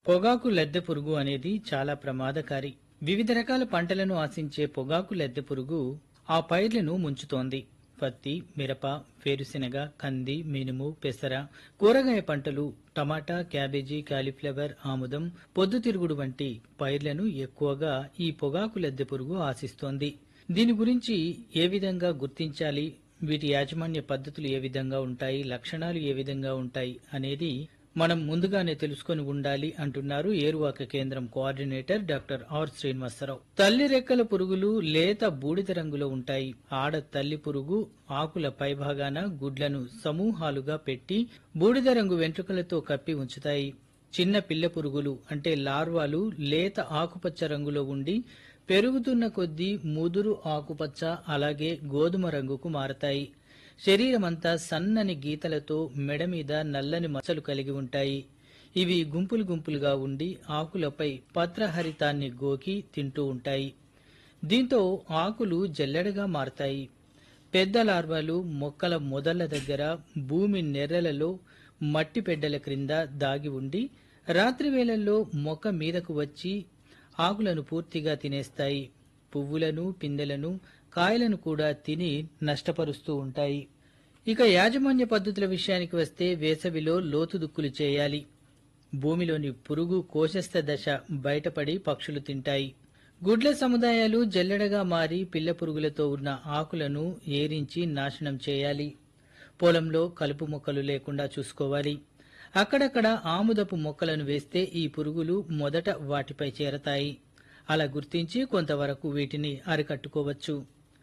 పొగాకు లద్దె పురుగు అనేది చాలా ప్రమాదకారి వివిధ రకాల పంటలను ఆశించే పొగాకు లద్దె పురుగు ఆ పైర్లను ముంచుతోంది పత్తి మిరప వేరుశెనగ కంది మినుము పెసర కూరగాయ పంటలు టమాటా క్యాబేజీ కాలీఫ్లవర్ ఆముదం పొద్దుతిరుగుడు వంటి పైర్లను ఎక్కువగా ఈ పొగాకు లద్దె పురుగు ఆశిస్తోంది దీని గురించి ఏ విధంగా గుర్తించాలి వీటి యాజమాన్య పద్ధతులు ఏ విధంగా ఉంటాయి లక్షణాలు ఏ విధంగా ఉంటాయి అనేది మనం ముందుగానే తెలుసుకొని ఉండాలి అంటున్నారు ఏరువాక కేంద్రం కోఆర్డినేటర్ డాక్టర్ ఆర్ శ్రీనివాసరావు తల్లి రెక్కల పురుగులు లేత బూడిద రంగులో ఉంటాయి ఆడ తల్లి పురుగు ఆకుల పైభాగాన గుడ్లను సమూహాలుగా పెట్టి బూడిద రంగు వెంట్రుకలతో కప్పి ఉంచుతాయి చిన్న పిల్ల పురుగులు అంటే లార్వాలు లేత ఆకుపచ్చ రంగులో ఉండి పెరుగుతున్న కొద్దీ ముదురు ఆకుపచ్చ అలాగే గోధుమ రంగుకు మారతాయి శరీరమంతా సన్నని గీతలతో మెడ మీద నల్లని మచ్చలు కలిగి ఉంటాయి ఇవి గుంపులు గుంపులుగా ఉండి ఆకులపై పత్రహరితాన్ని గోకి తింటూ ఉంటాయి దీంతో ఆకులు జల్లెడగా మారతాయి పెద్ద లార్వాలు మొక్కల మొదళ్ల దగ్గర భూమి నెర్రలలో మట్టి పెడ్డల క్రింద దాగి ఉండి రాత్రి వేళల్లో మొక్క మీదకు వచ్చి ఆకులను పూర్తిగా తినేస్తాయి పువ్వులను పిందెలను కాయలను కూడా తిని నష్టపరుస్తూ ఉంటాయి ఇక యాజమాన్య పద్ధతుల విషయానికి వస్తే వేసవిలో లోతు దుక్కులు చేయాలి భూమిలోని పురుగు కోశస్థ దశ బయటపడి పక్షులు తింటాయి గుడ్ల సముదాయాలు జల్లెడగా మారి పిల్ల పురుగులతో ఉన్న ఆకులను ఏరించి నాశనం చేయాలి పొలంలో కలుపు మొక్కలు లేకుండా చూసుకోవాలి అక్కడక్కడ ఆముదపు మొక్కలను వేస్తే ఈ పురుగులు మొదట వాటిపై చేరతాయి అలా గుర్తించి కొంతవరకు వీటిని అరికట్టుకోవచ్చు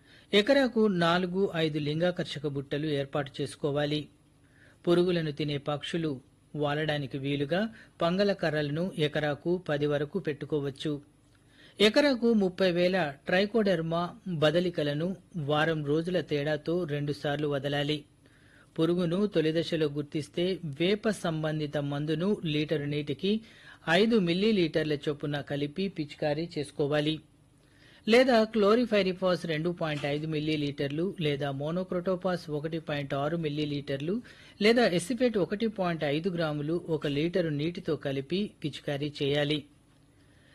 ఎకరాకు నాలుగు ఐదు లింగాకర్షక బుట్టలు ఏర్పాటు చేసుకోవాలి పురుగులను తినే పక్షులు వాలడానికి వీలుగా పంగల కర్రలను ఎకరాకు పది వరకు పెట్టుకోవచ్చు ఎకరాకు ముప్పై వేల ట్రైకోడెర్మా బదలికలను వారం రోజుల తేడాతో రెండుసార్లు వదలాలి పురుగును తొలిదశలో గుర్తిస్తే వేప సంబంధిత మందును లీటరు నీటికి ఐదు మిల్లీలీటర్ల చొప్పున కలిపి పిచికారీ చేసుకోవాలి లేదా క్లోరిఫైరిఫాస్ రెండు పాయింట్ ఐదు మిల్లీలీటర్లు లేదా మోనోక్రోటోపాస్ ఒకటి పాయింట్ ఆరు మిల్లీలీటర్లు లేదా ఎసిపేట్ ఒకటి పాయింట్ ఐదు గ్రాములు ఒక లీటరు నీటితో కలిపి పిచికారీ చేయాలి